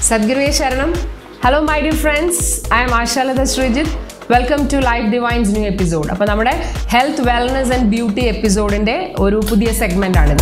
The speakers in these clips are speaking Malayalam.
Sadhguru Sharanam. Hello, my dear friends. I am Ashalata Srijit. Welcome to Life Divine's new episode അപ്പോൾ നമ്മുടെ ഹെൽത്ത് വെൽനസ് ആൻഡ് ബ്യൂട്ടി എപ്പിസോഡിൻ്റെ ഒരു പുതിയ സെഗ്മെൻ്റ് ആണിത്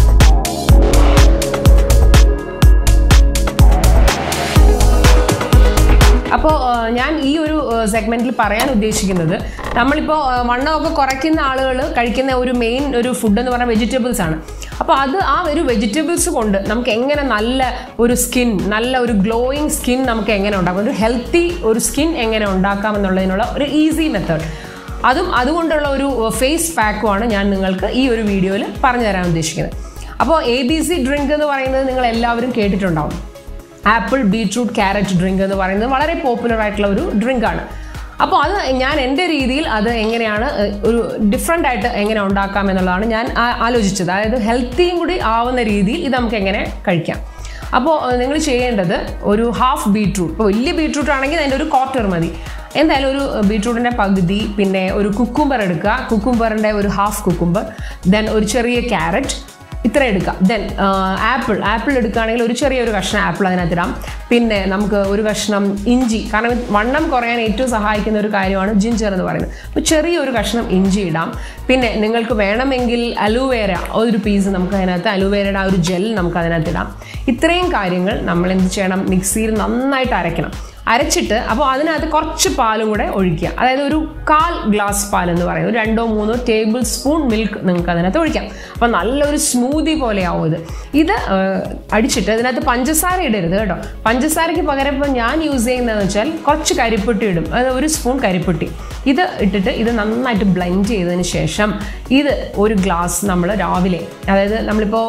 അപ്പോൾ ഞാൻ ഈ ഒരു സെഗ്മെന്റിൽ പറയാൻ ഉദ്ദേശിക്കുന്നത് നമ്മളിപ്പോൾ വണ്ണമൊക്കെ കുറയ്ക്കുന്ന ആളുകൾ കഴിക്കുന്ന ഒരു മെയിൻ ഒരു ഫുഡ് എന്ന് പറഞ്ഞാൽ വെജിറ്റബിൾസ് ആണ് അപ്പോൾ അത് ആ ഒരു വെജിറ്റബിൾസ് കൊണ്ട് നമുക്ക് എങ്ങനെ നല്ല ഒരു സ്കിൻ നല്ല ഒരു ഗ്ലോയിങ് സ്കിൻ നമുക്ക് എങ്ങനെ ഉണ്ടാക്കാം ഒരു ഹെൽത്തി ഒരു സ്കിൻ എങ്ങനെ ഉണ്ടാക്കാം എന്നുള്ളതിനുള്ള ഒരു ഈസി മെത്തേഡ് അതും അതുകൊണ്ടുള്ള ഒരു ഫേസ് പാക്കുമാണ് ഞാൻ നിങ്ങൾക്ക് ഈ ഒരു വീഡിയോയിൽ പറഞ്ഞു തരാൻ ഉദ്ദേശിക്കുന്നത് അപ്പോൾ എ ബി സി ഡ്രിങ്ക് എന്ന് പറയുന്നത് നിങ്ങൾ എല്ലാവരും കേട്ടിട്ടുണ്ടാവും ആപ്പിൾ ബീട്രൂട്ട് ക്യാരറ്റ് ഡ്രിങ്ക് എന്ന് പറയുന്നത് വളരെ പോപ്പുലർ ആയിട്ടുള്ള ഒരു ഡ്രിങ്ക് ആണ് അപ്പോൾ അത് ഞാൻ എൻ്റെ രീതിയിൽ അത് എങ്ങനെയാണ് ഒരു ഡിഫറെൻ്റ് ആയിട്ട് എങ്ങനെ ഉണ്ടാക്കാം എന്നുള്ളതാണ് ഞാൻ ആലോചിച്ചത് അതായത് ഹെൽത്തിയും കൂടി ആവുന്ന രീതിയിൽ ഇത് നമുക്ക് എങ്ങനെ കഴിക്കാം അപ്പോൾ നിങ്ങൾ ചെയ്യേണ്ടത് ഒരു ഹാഫ് ബീട്രൂട്ട് ഇപ്പോൾ വലിയ ബീട്രൂട്ട് ആണെങ്കിൽ അതിൻ്റെ ഒരു ക്വാർട്ടർ മതി എന്തായാലും ഒരു ബീട്രൂട്ടിൻ്റെ പകുതി പിന്നെ ഒരു കുക്കുംബർ എടുക്കുക കുക്കുംബറിൻ്റെ ഒരു ഹാഫ് കുക്കുംബർ ദെൻ ഒരു ചെറിയ ക്യാരറ്റ് ഇത്ര എടുക്കാം ദെൻ ആപ്പിൾ ആപ്പിൾ എടുക്കുകയാണെങ്കിൽ ഒരു ചെറിയൊരു കഷ്ണം ആപ്പിൾ അതിനകത്തിടാം പിന്നെ നമുക്ക് ഒരു കഷ്ണം ഇഞ്ചി കാരണം വണ്ണം കുറയാൻ ഏറ്റവും സഹായിക്കുന്ന ഒരു കാര്യമാണ് ജിഞ്ചർ എന്ന് പറയുന്നത് അപ്പോൾ ചെറിയൊരു കഷ്ണം ഇഞ്ചി ഇടാം പിന്നെ നിങ്ങൾക്ക് വേണമെങ്കിൽ അലുവേര ഒരു പീസ് നമുക്ക് അതിനകത്ത് അലുവേരയുടെ ആ ഒരു ജെൽ നമുക്ക് അതിനകത്ത് ഇടാം ഇത്രയും കാര്യങ്ങൾ നമ്മൾ എന്ത് ചെയ്യണം മിക്സിയിൽ നന്നായിട്ട് അരയ്ക്കണം അരച്ചിട്ട് അപ്പോൾ അതിനകത്ത് കുറച്ച് പാലും കൂടെ ഒഴിക്കുക അതായത് ഒരു കാൽ ഗ്ലാസ് പാൽ എന്ന് പറയുന്നത് ഒരു രണ്ടോ മൂന്നോ ടേബിൾ സ്പൂൺ മിൽക്ക് നിങ്ങൾക്ക് അതിനകത്ത് ഒഴിക്കാം അപ്പോൾ നല്ലൊരു സ്മൂതി പോലെയാവും ഇത് ഇത് അടിച്ചിട്ട് ഇതിനകത്ത് പഞ്ചസാര ഇടരുത് കേട്ടോ പഞ്ചസാരയ്ക്ക് പകരം ഇപ്പോൾ ഞാൻ യൂസ് ചെയ്യുന്നതെന്ന് വെച്ചാൽ കുറച്ച് കരിപ്പെട്ടി ഇടും അതായത് ഒരു സ്പൂൺ കരിപ്പെട്ടി ഇത് ഇട്ടിട്ട് ഇത് നന്നായിട്ട് ബ്ലെൻഡ് ചെയ്തതിന് ശേഷം ഇത് ഒരു ഗ്ലാസ് നമ്മൾ രാവിലെ അതായത് നമ്മളിപ്പോൾ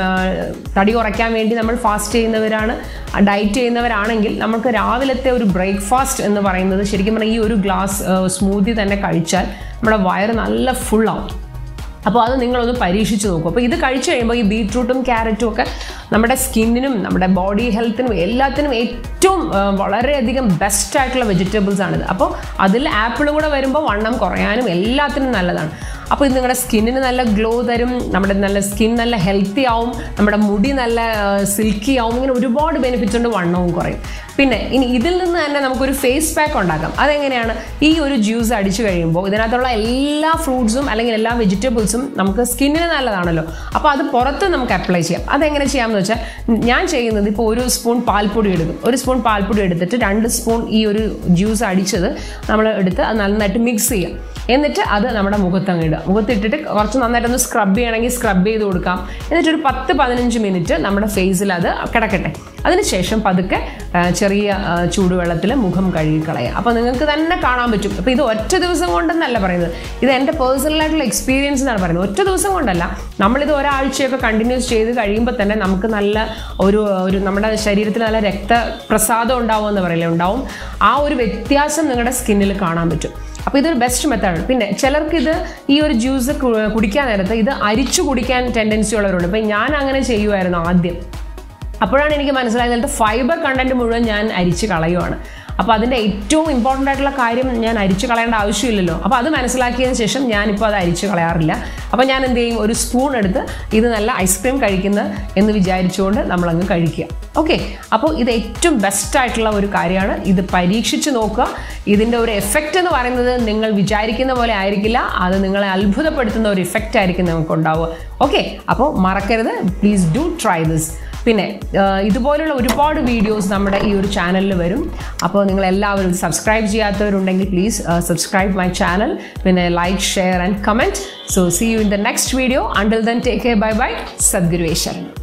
തടി കുറയ്ക്കാൻ വേണ്ടി നമ്മൾ ഫാസ്റ്റ് ചെയ്യുന്നവരാണ് ഡയറ്റ് ചെയ്യുന്നവരാണെങ്കിൽ നമുക്ക് രാവിലത്തെ ഒരു ബ്രേക്ക്ഫാസ്റ്റ് എന്ന് പറയുന്നത് ശരിക്കും പറഞ്ഞാൽ ഈ ഒരു ഗ്ലാസ് സ്മൂത്തി തന്നെ കഴിച്ചാൽ നമ്മുടെ വയറ് നല്ല ഫുള്ളാവും അപ്പോൾ അത് നിങ്ങളൊന്ന് പരീക്ഷിച്ച് നോക്കും അപ്പോൾ ഇത് കഴിച്ചു കഴിയുമ്പോൾ ഈ ബീട്രൂട്ടും ക്യാരറ്റും ഒക്കെ നമ്മുടെ സ്കിന്നിനും നമ്മുടെ ബോഡി ഹെൽത്തിനും എല്ലാത്തിനും ഏറ്റവും വളരെയധികം ബെസ്റ്റ് ആയിട്ടുള്ള വെജിറ്റബിൾസ് ആണിത് അപ്പോൾ അതിൽ ആപ്പിളും കൂടെ വരുമ്പോൾ വണ്ണം കുറയാനും എല്ലാത്തിനും നല്ലതാണ് അപ്പോൾ ഇത് നിങ്ങളുടെ സ്കിന്നിന് നല്ല ഗ്ലോ തരും നമ്മുടെ നല്ല സ്കിൻ നല്ല ഹെൽത്തി ആവും നമ്മുടെ മുടി നല്ല സിൽക്കി ആവും ഇങ്ങനെ ഒരുപാട് ബെനിഫിറ്റ്സ് ഉണ്ട് വണ്ണവും കുറയും പിന്നെ ഇനി ഇതിൽ നിന്ന് തന്നെ നമുക്കൊരു ഫേസ് പാക്ക് ഉണ്ടാക്കാം അതെങ്ങനെയാണ് ഈ ഒരു ജ്യൂസ് അടിച്ചു കഴിയുമ്പോൾ ഇതിനകത്തുള്ള എല്ലാ ഫ്രൂട്ട്സും അല്ലെങ്കിൽ എല്ലാ വെജിറ്റബിൾസും നമുക്ക് സ്കിന്നിന് നല്ലതാണല്ലോ അപ്പോൾ അത് പുറത്ത് നമുക്ക് അപ്ലൈ ചെയ്യാം അതെങ്ങനെ ചെയ്യാമെന്ന് വെച്ചാൽ ഞാൻ ചെയ്യുന്നത് ഇപ്പോൾ ഒരു സ്പൂൺ പാൽപ്പൊടി എടുക്കും ഒരു സ്പൂൺ പാൽപ്പൊടി എടുത്തിട്ട് രണ്ട് സ്പൂൺ ഈ ഒരു ജ്യൂസ് അടിച്ചത് നമ്മൾ എടുത്ത് അത് നന്നായിട്ട് മിക്സ് ചെയ്യാം എന്നിട്ട് അത് നമ്മുടെ മുഖത്തങ്ങ് ഇടുക മുഖത്തിട്ടിട്ട് കുറച്ച് നന്നായിട്ടൊന്ന് സ്ക്രബ് ചെയ്യണമെങ്കിൽ സ്ക്രബ് ചെയ്ത് കൊടുക്കാം എന്നിട്ട് ഒരു പത്ത് പതിനഞ്ച് മിനിറ്റ് നമ്മുടെ ഫേസിൽ അത് കിടക്കട്ടെ അതിനുശേഷം പതുക്കെ ചെറിയ ചൂടുവെള്ളത്തിൽ മുഖം കഴുകി കളയുക അപ്പോൾ നിങ്ങൾക്ക് തന്നെ കാണാൻ പറ്റും അപ്പോൾ ഇത് ഒറ്റ ദിവസം കൊണ്ടെന്നല്ല പറയുന്നത് ഇത് എൻ്റെ പേഴ്സണലായിട്ടുള്ള എക്സ്പീരിയൻസ് എന്നാണ് പറയുന്നത് ഒറ്റ ദിവസം കൊണ്ടല്ല നമ്മളിത് ഒരാഴ്ചയൊക്കെ കണ്ടിന്യൂസ് ചെയ്ത് കഴിയുമ്പോൾ തന്നെ നമുക്ക് നല്ല ഒരു ഒരു നമ്മുടെ ശരീരത്തിൽ നല്ല രക്തപ്രസാദം ഉണ്ടാവും എന്ന് പറയില്ലേ ഉണ്ടാവും ആ ഒരു വ്യത്യാസം നിങ്ങളുടെ സ്കിന്നിൽ കാണാൻ പറ്റും അപ്പോൾ ഇതൊരു ബെസ്റ്റ് മെത്തേഡാണ് പിന്നെ ചിലർക്ക് ഇത് ഈ ഒരു ജ്യൂസ് കുടിക്കാൻ നേരത്ത് ഇത് അരിച്ചു കുടിക്കാൻ ടെൻഡൻസി ഉള്ളവരുണ്ട് ഇപ്പം ഞാൻ അങ്ങനെ ചെയ്യുമായിരുന്നു ആദ്യം അപ്പോഴാണ് എനിക്ക് മനസ്സിലായത് അതിലത്തെ ഫൈബർ കണ്ടന്റ് മുഴുവൻ ഞാൻ അരിച്ച് കളയുവാണ് അപ്പോൾ അതിൻ്റെ ഏറ്റവും ഇമ്പോർട്ടൻ്റ് ആയിട്ടുള്ള കാര്യം ഞാൻ അരിച്ചു കളയേണ്ട ആവശ്യമില്ലല്ലോ അപ്പോൾ അത് മനസ്സിലാക്കിയതിന് ശേഷം ഞാനിപ്പോൾ അത് അരിച്ചു കളയാറില്ല അപ്പോൾ ഞാൻ എന്ത് ചെയ്യും ഒരു സ്പൂൺ എടുത്ത് ഇത് നല്ല ഐസ്ക്രീം കഴിക്കുന്ന എന്ന് വിചാരിച്ചുകൊണ്ട് നമ്മളങ്ങ് കഴിക്കുക ഓക്കെ അപ്പോൾ ഇത് ഏറ്റവും ബെസ്റ്റ് ആയിട്ടുള്ള ഒരു കാര്യമാണ് ഇത് പരീക്ഷിച്ച് നോക്കുക ഇതിൻ്റെ ഒരു എഫക്റ്റ് എന്ന് പറയുന്നത് നിങ്ങൾ വിചാരിക്കുന്ന പോലെ ആയിരിക്കില്ല അത് നിങ്ങളെ അത്ഭുതപ്പെടുത്തുന്ന ഒരു ഇഫക്റ്റ് ആയിരിക്കും നിങ്ങൾക്ക് ഉണ്ടാവുക ഓക്കെ അപ്പോൾ മറക്കരുത് പ്ലീസ് ഡു ട്രൈ ദിസ് പിന്നെ ഇതുപോലുള്ള ഒരുപാട് വീഡിയോസ് നമ്മുടെ ഈ ഒരു ചാനലിൽ വരും അപ്പോൾ നിങ്ങൾ എല്ലാവരും സബ്സ്ക്രൈബ് ചെയ്യാത്തവരുണ്ടെങ്കിൽ പ്ലീസ് സബ്സ്ക്രൈബ് മൈ ചാനൽ പിന്നെ like share and comment so see you in the next video until then take care bye bye സദ്ഗുരുവേശ്വരൻ